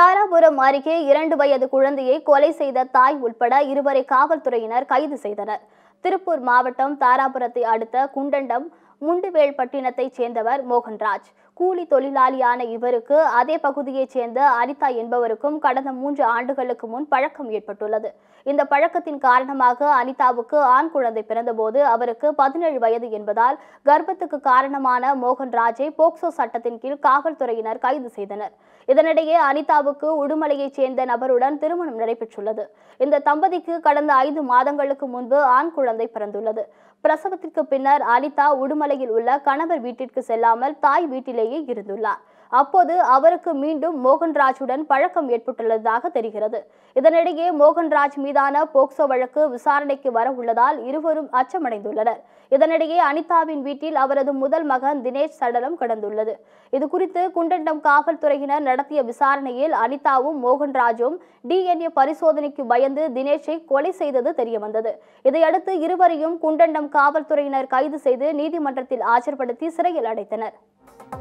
தாராபுரம் அருகே இரண்டு வயது குழந்தையை கொலை செய்த தாய் உட்பட இருவரை காவல்துறையினர் கைது செய்தனர் திருப்பூர் மாவட்டம் தாராபுரத்தை அடுத்த குண்டண்டம் முண்டுவேல்பட்டினத்தைச் சேர்ந்தவர் மோகன்ராஜ் கூலி தொழிலாளியான இவருக்கு அதே பகுதியைச் சேர்ந்த அனிதா என்பவருக்கும் கடந்த மூன்று ஆண்டுகளுக்கு முன் பழக்கம் ஏற்பட்டுள்ளது இந்த பழக்கத்தின் காரணமாக அனிதாவுக்கு ஆண் குழந்தை பிறந்தபோது அவருக்கு பதினேழு வயது என்பதால் கர்ப்பத்துக்கு காரணமான மோகன்ராஜை போக்சோ சட்டத்தின் கீழ் காவல்துறையினர் கைது செய்தனர் இதனிடையே அனிதாவுக்கு உடுமலையைச் சேர்ந்த நபருடன் திருமணம் நடைபெற்றுள்ளது இந்த தம்பதிக்கு கடந்த ஐந்து மாதங்களுக்கு முன்பு ஆண் குழந்தை பிறந்துள்ளது பிரசவத்திற்கு பின்னர் அனிதா உடுமலையில் உள்ள கணவர் வீட்டிற்கு செல்லாமல் தாய் வீட்டிலேயே இருந்துள்ளார் அப்போது அவருக்கு மீண்டும் மோகன்ராஜுடன் பழக்கம் ஏற்பட்டுள்ளதாக தெரிகிறது இதனிடையே மோகன்ராஜ் மீதான போக்சோ வழக்கு விசாரணைக்கு வர உள்ளதால் இருவரும் அச்சமடைந்துள்ளனர் இதனிடையே அனிதாவின் வீட்டில் அவரது முதல் மகன் தினேஷ் சடலம் கிடந்துள்ளது இது குறித்து குண்டண்டம் காவல்துறையினர் நடத்திய விசாரணையில் அனிதாவும் மோகன்ராஜும் டிஎன்ஏ பரிசோதனைக்கு பயந்து தினேஷை கொலை செய்தது தெரியவந்தது இதையடுத்து இருவரையும் குண்டண்டம் காவல்துறையினர் கைது செய்து நீதிமன்றத்தில் ஆஜர்படுத்தி சிறையில் அடைத்தனர்